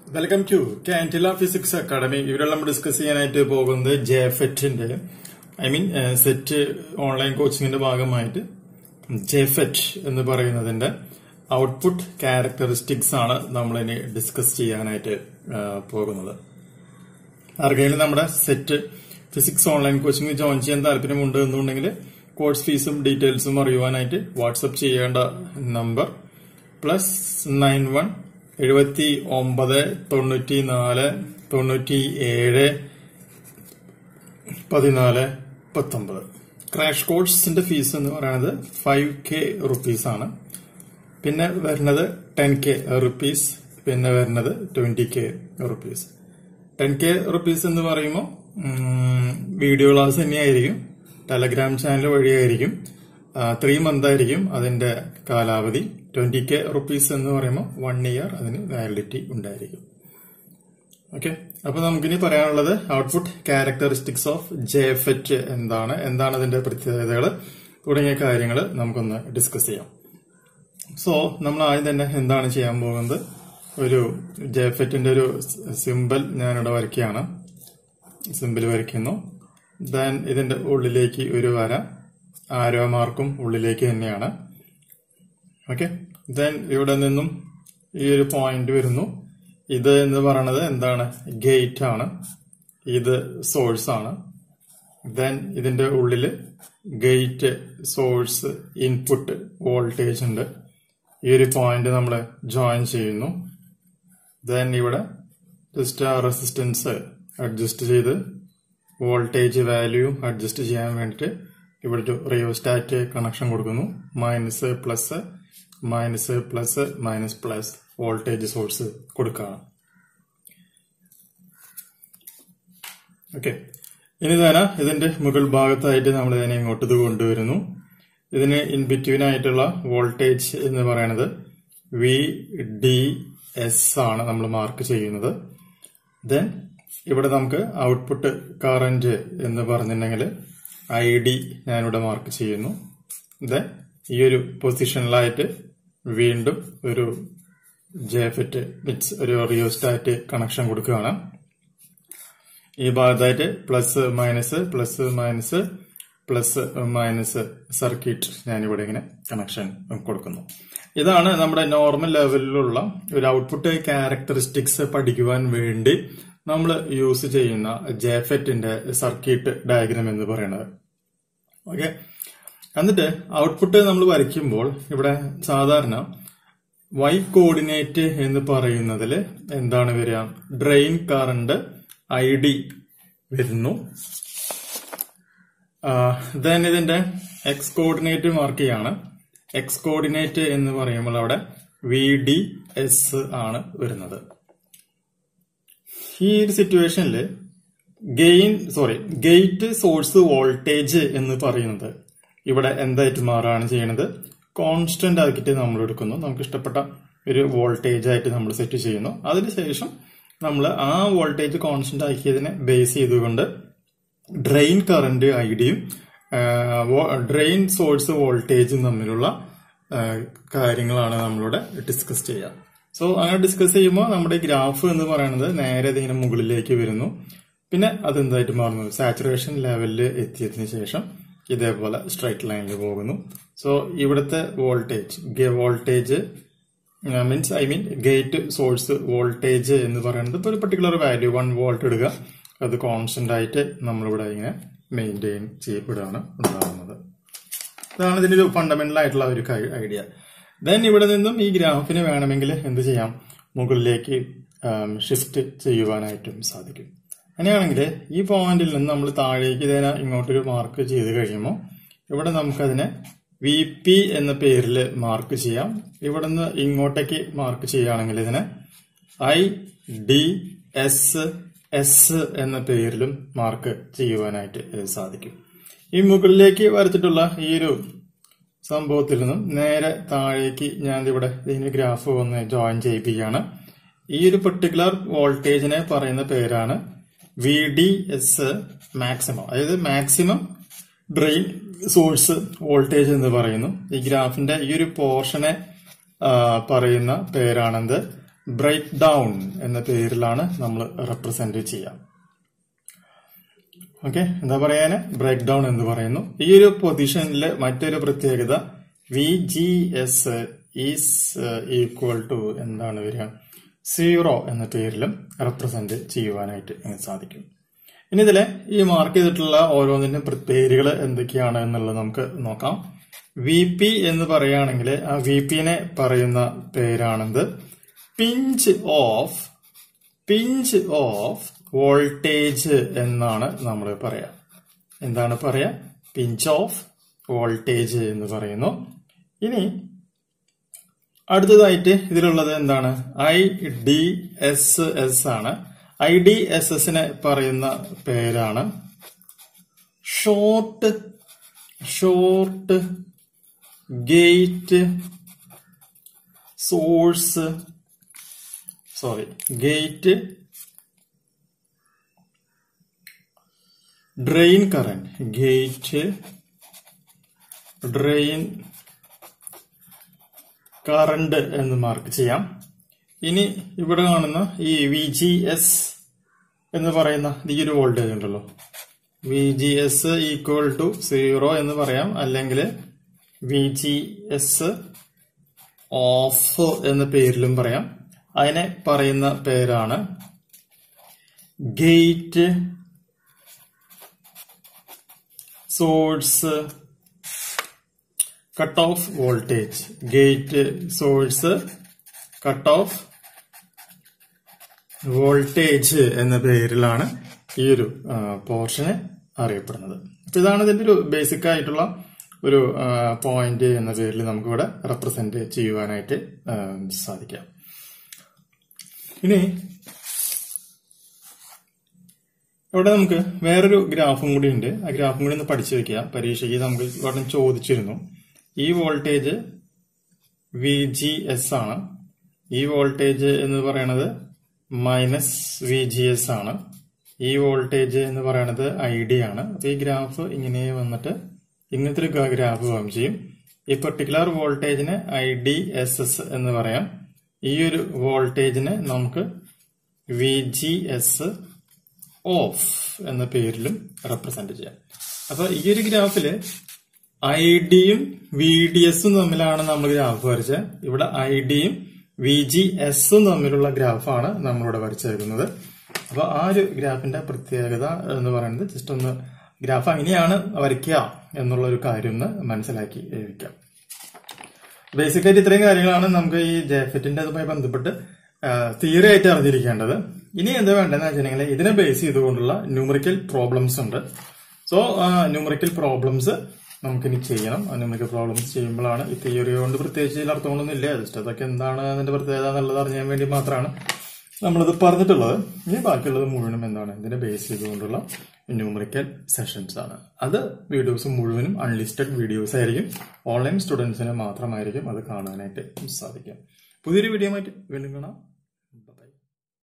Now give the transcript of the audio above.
welcome to കാൻറ്റില physics academy ഇവിടെ നമ്മൾ ഡിസ്കസ് ചെയ്യാനായിട്ട് പോകുന്നത് ജെഫെറ്റിന്റെ ഐ മീൻ സെറ്റ് ഓൺലൈൻ കോച്ചിങ്ങിന്റെ ഭാഗമായിട്ട് ജെഫെറ്റ് എന്ന് പറയുന്നതിന്റെ ഔട്ട്പുട്ട് ക്യാരക്ടറിസ്റ്റിക്സ് ആണ് നമ്മൾ ഇനി ഡിസ്കസ് ചെയ്യാനായിട്ട് ആ, പോകുന്നത് ആർക്കെങ്കിലും നമ്മുടെ SET physics online coaching join ചെയ്യാൻ താല്പര്യമുണ്ട് എന്നുണ്ടെങ്കിൽ കോഴ്സ് ഫീസും ഡീറ്റെയിൽസും അറിയുവാനായിട്ട് വാട്സപ്പ് ചെയ്യേണ്ട നമ്പർ പ്ലസ് നയൻ വൺ എഴുപത്തി ഒമ്പത് തൊണ്ണൂറ്റി നാല് തൊണ്ണൂറ്റി ഏഴ് പതിനാല് പത്തൊമ്പത് ക്രാഷ് കോഴ്സിന്റെ ഫീസ് എന്ന് പറയുന്നത് ഫൈവ് കെ റുപ്പീസ് ആണ് പിന്നെ വരുന്നത് ടെൻ കെ റുപ്പീസ് പിന്നെ വരുന്നത് twenty K rupees ten K rupees എന്ന് പറയുമ്പോൾ വീഡിയോ ക്ലാസ് തന്നെയായിരിക്കും ടെലഗ്രാം ചാനൽ വഴിയായിരിക്കും ത്രീ മന്ത് ആയിരിക്കും അതിന്റെ കാലാവധി ട്വന്റി കെ റുപ്പീസ് എന്ന് പറയുമ്പോൾ വൺ ഇയർ അതിന് വാലിഡിറ്റി ഉണ്ടായിരിക്കും ഓക്കെ അപ്പൊ നമുക്കിനി പറയാനുള്ളത് ഔട്ട്പുട്ട് ക്യാരക്ടറിസ്റ്റിക്സ് ഓഫ് ജെഫെറ്റ് എന്താണ് എന്താണ് അതിന്റെ പ്രത്യേകതകൾ തുടങ്ങിയ കാര്യങ്ങൾ നമുക്കൊന്ന് ഡിസ്കസ് ചെയ്യാം സോ നമ്മൾ ആദ്യം തന്നെ എന്താണ് ചെയ്യാൻ പോകുന്നത് ഒരു ജെഫെറ്റിന്റെ ഒരു സിമ്പിൾ ഞാനിവിടെ വരയ്ക്കുകയാണ് സിമ്പിൾ വരയ്ക്കുന്നു ദെൻ ഇതിന്റെ ഉള്ളിലേക്ക് ഒരു വര ആരോ മാർക്കും ഉള്ളിലേക്ക് തന്നെയാണ് ഓക്കെ ദെൻ ഇവിടെ നിന്നും ഈ ഒരു പോയിന്റ് വരുന്നു ഇത് എന്ന് പറയുന്നത് എന്താണ് ഗേറ്റ് ആണ് ഇത് സോഴ്സ് ആണ് ദെൻ ഇതിന്റെ ഉള്ളില് ഗേറ്റ് സോഴ്സ് ഇൻപുട്ട് വോൾട്ടേജ് ഉണ്ട് ഈ ഒരു പോയിന്റ് നമ്മൾ ജോയിൻ ചെയ്യുന്നു ദെൻ ഇവിടെ ജസ്റ്റ് ആ റെസിസ്റ്റൻസ് അഡ്ജസ്റ്റ് ചെയ്ത് വോൾട്ടേജ് വാല്യൂ അഡ്ജസ്റ്റ് ചെയ്യാൻ വേണ്ടിയിട്ട് ഇവിടെ ഒരു റിയോസ്റ്റാറ്റ് കണക്ഷൻ കൊടുക്കുന്നു minus plus minus plus minus plus voltage source കൊടുക്കുകയാണ് ഓക്കെ ഇനി തന്നെ ഇതിന്റെ മുകൾ ഭാഗത്തായിട്ട് നമ്മൾ ഇതിനെ ഇങ്ങോട്ട് ഇത് കൊണ്ടുവരുന്നു ഇതിന് ഇൻ ബിറ്റ്വീൻ ആയിട്ടുള്ള വോൾട്ടേജ് എന്ന് പറയുന്നത് വി ഡി എസ് ആണ് നമ്മൾ മാർക്ക് ചെയ്യുന്നത് ദെൻ ഇവിടെ നമുക്ക് ഔട്ട്പുട്ട് കറന്റ് എന്ന് പറഞ്ഞിട്ടുണ്ടെങ്കിൽ ഐ ഡി ഞാനിവിടെ മാർക്ക് ചെയ്യുന്നു ദെൻ ഈ ഒരു പൊസിഷനിലായിട്ട് വീണ്ടും ഒരു ജെഫെറ്റ് മിറ്റ്സ് ഒരു റിയോസ്റ്റാറ്റ് കണക്ഷൻ കൊടുക്കുകയാണ് ഈ ഭാഗത്തായിട്ട് plus minus plus minus plus minus circuit ഞാനിവിടെ ഇങ്ങനെ കണക്ഷൻ കൊടുക്കുന്നു ഇതാണ് നമ്മുടെ നോർമൽ ലെവലിലുള്ള ഒരു ഔട്ട്പുട്ട് ക്യാരക്ടറിസ്റ്റിക്സ് പഠിക്കുവാൻ വേണ്ടി നമ്മൾ യൂസ് ചെയ്യുന്ന ജെഫെറ്റിന്റെ സർക്യൂട്ട് ഡയഗ്രാം എന്ന് പറയുന്നത് ഓക്കെ എന്നിട്ട് ഔട്ട്പുട്ട് നമ്മൾ വരയ്ക്കുമ്പോൾ ഇവിടെ സാധാരണ വൈ കോർഡിനേറ്റ് എന്ന് പറയുന്നതിൽ എന്താണ് വരിക ഡ്രെയിൻ കറണ്ട് ഐ ഡി വരുന്നു ദെൻ ഇതിന്റെ എക്സ് കോർഡിനേറ്റ് മാർക്ക് ചെയ്യാണ് എക്സ് കോർഡിനേറ്റ് എന്ന് പറയുമ്പോൾ അവിടെ വി ഡി എസ് ആണ് വരുന്നത് ഈ ഒരു സിറ്റുവേഷനിൽ gain sorry gate source voltage എന്ന് പറയുന്നത് ഇവിടെ എന്തായിട്ട് മാറുകയാണ് ചെയ്യുന്നത് കോൺസ്റ്റന്റ് ആക്കിയിട്ട് നമ്മൾ എടുക്കുന്നു നമുക്ക് ഇഷ്ടപ്പെട്ട ഒരു വോൾട്ടേജ് ആയിട്ട് നമ്മൾ സെറ്റ് ചെയ്യുന്നു അതിനുശേഷം നമ്മൾ ആ വോൾട്ടേജ് കോൺസ്റ്റന്റ് ആക്കിയതിനെ ബേസ് ചെയ്തുകൊണ്ട് ഡ്രെയിൻ കറന്റ് ഐ ഡിയും ഡ്രെയിൻ സോഴ്സ് വോൾട്ടേജും തമ്മിലുള്ള ആ, കാര്യങ്ങളാണ് നമ്മളിവിടെ ഡിസ്കസ് ചെയ്യുക സോ അങ്ങനെ ഡിസ്കസ് ചെയ്യുമ്പോൾ നമ്മുടെ ഗ്രാഫ് എന്ന് പറയുന്നത് നേരെ ഇതിങ്ങനെ മുകളിലേക്ക് വരുന്നു പിന്നെ അതെന്തായിട്ട് മാറുന്നു സാച്ചുറേഷൻ ലെവലിൽ എത്തിയതിനു ശേഷം ഇതേപോലെ സ്ട്രൈറ്റ് ലൈനിൽ പോകുന്നു സോ ഇവിടുത്തെ voltage voltage means I mean gate source voltage എന്ന് പറയുന്നത് ഇപ്പോൾ ഒരു പെർട്ടിക്കുലർ വാല്യൂ വൺ വോൾട്ട് ഇടുക അത് കോൺസ്റ്റന്റ് ആയിട്ട് നമ്മളിവിടെ ഇങ്ങനെ മെയിൻറ്റെയിൻ ചെയ്യപ്പെടുകയാണ് ഉണ്ടാകുന്നത് ഇതാണ് ഇതിന്റെ ഒരു ഫണ്ടമെന്റൽ ആയിട്ടുള്ള ഒരു ഐഡിയ ദെൻ ഇവിടെ നിന്നും ഈ ഗ്രാഫിന് വേണമെങ്കിൽ എന്ത് ചെയ്യാം മുകളിലേക്ക് ഷിഫ്റ്റ് ചെയ്യുവാനായിട്ടും സാധിക്കും അങ്ങനെയാണെങ്കിൽ ഈ പോയിന്റിൽ നിന്ന് നമ്മൾ താഴേക്ക് ഇതിനെ ഇങ്ങോട്ടൊരു മാർക്ക് ചെയ്ത് കഴിയുമ്പോൾ ഇവിടെ നമുക്കതിനെ വി പി എന്ന പേരിൽ മാർക്ക് ചെയ്യാം ഇവിടെ നിന്ന് ഇങ്ങോട്ടേക്ക് മാർക്ക് ചെയ്യുകയാണെങ്കിൽ ഇതിനെ ഐ ഡി എസ് എസ് എന്ന പേരിലും മാർക്ക് ചെയ്യുവാനായിട്ട് ഇത് സാധിക്കും ഈ മുകളിലേക്ക് വരച്ചിട്ടുള്ള ഈ ഒരു സംഭവത്തിൽ നിന്നും നേരെ താഴേക്ക് ഞാൻ ഇവിടെ ഇതിന് ഗ്രാഫ് ഒന്ന് ജോയിൻ ചെയ്യിപ്പിക്കുകയാണ് ഈ ഒരു പെർട്ടിക്കുലർ വോൾട്ടേജിനെ പറയുന്ന പേരാണ് വി ഡി എസ് മാക്സിമം അതായത് മാക്സിമം ഡ്രെയിൻ സോഴ്സ് വോൾട്ടേജ് എന്ന് പറയുന്നു ഈ ഗ്രാഫിന്റെ ഈ ഒരു പോർഷനെ ആ, പറയുന്ന പേരാണെന്ത് ബ്രേക്ക് ഡൗൺ എന്ന പേരിലാണ് നമ്മൾ റെപ്രസെന്റ് ചെയ്യാം ഓക്കെ എന്താ പറയാന് ബ്രേക്ക് ഡൗൺ എന്ന് പറയുന്നു ഈ ഒരു പൊസിഷനിലെ മറ്റൊരു പ്രത്യേകത V G S is equal to എന്താണ് വരിക സീറോ എന്ന പേരിലും റെപ്രസെന്റ് ചെയ്യുവാനായിട്ട് ഇങ്ങനെ സാധിക്കും ഇനി ഇതിലെ ഈ മാർക്ക് ചെയ്തിട്ടുള്ള ഓരോന്നിന്റെ പേരുകൾ എന്തൊക്കെയാണ് എന്നുള്ളത് നമുക്ക് നോക്കാം വി പി എന്ന് പറയുകയാണെങ്കിൽ ആ വി പിനെ പറയുന്ന പേരാണെന്ത് pinch off pinch off voltage എന്നാണ് നമ്മൾ പറയാ എന്താണ് പറയാ പിഞ്ച് ഓഫ് വോൾട്ടേജ് എന്ന് പറയുന്നു ഇനി അടുത്തതായിട്ട് ഇതിലുള്ളത് എന്താണ് ഐ ഡി എസ് എസ് ആണ് ഐ ഡി എസ് എസിനെ പറയുന്ന പേരാണ് short short gate source sorry gate drain current gate drain current എന്ന് മാർക്ക് ചെയ്യാം ഇനി ഇവിടെ കാണുന്ന ഈ വി ജി എസ് എന്ന് പറയുന്ന ഈ ഒരു വോൾട്ടേജ് ഉണ്ടല്ലോ V G S equal to zero എന്ന് പറയാം അല്ലെങ്കിൽ വി ജി എസ് ഓഫ് എന്ന പേരിലും പറയാം അതിനെ പറയുന്ന പേരാണ് gate source cut off voltage gate source cut off voltage എന്ന പേരിലാണ് ഈ ഒരു പോർഷന് അറിയപ്പെടുന്നത് അപ്പൊ ഇതാണ് ഇതിന്റെ ഒരു ബേസിക് ആയിട്ടുള്ള ഒരു പോയിന്റ് എന്ന പേരിൽ നമുക്കിവിടെ റെപ്രസെന്റ് ചെയ്യുവാനായിട്ട് സാധിക്കാം ഇനി ഇവിടെ നമുക്ക് വേറൊരു ഗ്രാഫും കൂടി ഉണ്ട് ആ ഗ്രാഫും കൂടി ഒന്ന് പഠിച്ചു വെക്കുക പരീക്ഷയ്ക്ക് നമുക്ക് ഇവിടെ ചോദിച്ചിരുന്നു ഈ വോൾട്ടേജ് വി ജി എസ് ആണ് ഈ വോൾട്ടേജ് എന്ന് പറയുന്നത് മൈനസ് വി ജി എസ് ആണ് ഈ വോൾട്ടേജ് എന്ന് പറയുന്നത് ഐ ഡി ആണ് അപ്പൊ ഈ ഗ്രാഫ് ഇങ്ങനെ വന്നിട്ട് ഇങ്ങനത്തെ ഒരു ഗ്രാഫ് ഫോം ചെയ്യും ഈ പെർട്ടിക്കുലർ വോൾട്ടേജിന് ഐ ഡി എസ് എസ് എന്ന് പറയാം ഈ ഒരു വോൾട്ടേജിന് നമുക്ക് വി ജി എസ് ഓഫ് എന്ന പേരിലും റെപ്രസെന്റ് ചെയ്യാം അപ്പൊ ഈ ഒരു ഗ്രാഫില് ഐ ഡിയും വി ഡി എസും തമ്മിലാണ് നമ്മൾ ഗ്രാഫ് വരച്ചത് ഇവിടെ ഐ ഡിയും വി ജി എസും തമ്മിലുള്ള ഗ്രാഫാണ് നമ്മളിവിടെ വരച്ചേക്കുന്നത് അപ്പൊ ആ ഒരു ഗ്രാഫിന്റെ പ്രത്യേകത എന്ന് പറയുന്നത് ജസ്റ്റ് ഒന്ന് ഗ്രാഫ് അങ്ങനെയാണ് വരയ്ക്കുക എന്നുള്ള ഒരു കാര്യം ഒന്ന് മനസ്സിലാക്കി വെക്കാം ബേസിക്കായിട്ട് ഇത്രയും കാര്യങ്ങളാണ് നമുക്ക് ഈ ജെഫെറ്റിന്റെ അതുമായി ബന്ധപ്പെട്ട് തിയറി ആയിട്ട് അറിഞ്ഞിരിക്കേണ്ടത് ഇനി എന്താ വേണ്ടതെന്ന് വെച്ചിട്ടുണ്ടെങ്കിൽ ഇതിനെ ബേസ് ചെയ്തുകൊണ്ടുള്ള ന്യൂമറിക്കൽ പ്രോബ്ലംസ് ഉണ്ട് സോ ന്യൂമറിക്കൽ പ്രോബ്ലംസ് നമുക്കിനി ചെയ്യണം ആ ന്യൂമറിക്കൽ പ്രോബ്ലംസ് ചെയ്യുമ്പോഴാണ് ഈ തിയറി കൊണ്ട് പ്രത്യേകിച്ച് ഇതിൽ അർത്ഥമൊന്നും ഇല്ല ജസ്റ്റ് അതൊക്കെ എന്താണ് അതിന്റെ പ്രത്യേകത എന്നുള്ളത് അറിയാൻ വേണ്ടി മാത്രമാണ് നമ്മളിത് പറഞ്ഞിട്ടുള്ളത് ഇനി ബാക്കിയുള്ളത് മുഴുവനും എന്താണ് ഇതിനെ ബേസ് ചെയ്തുകൊണ്ടുള്ള ന്യൂമറിക്കൽ സെഷൻസ് ആണ് അത് വീഡിയോസ് മുഴുവനും അൺലിസ്റ്റഡ് വീഡിയോസ് ആയിരിക്കും ഓൺലൈൻ സ്റ്റുഡൻസിന് മാത്രമായിരിക്കും അത് കാണാനായിട്ട് സാധിക്കും പുതിയൊരു വീഡിയോ ആയിട്ട് വീണ്ടും കാണാം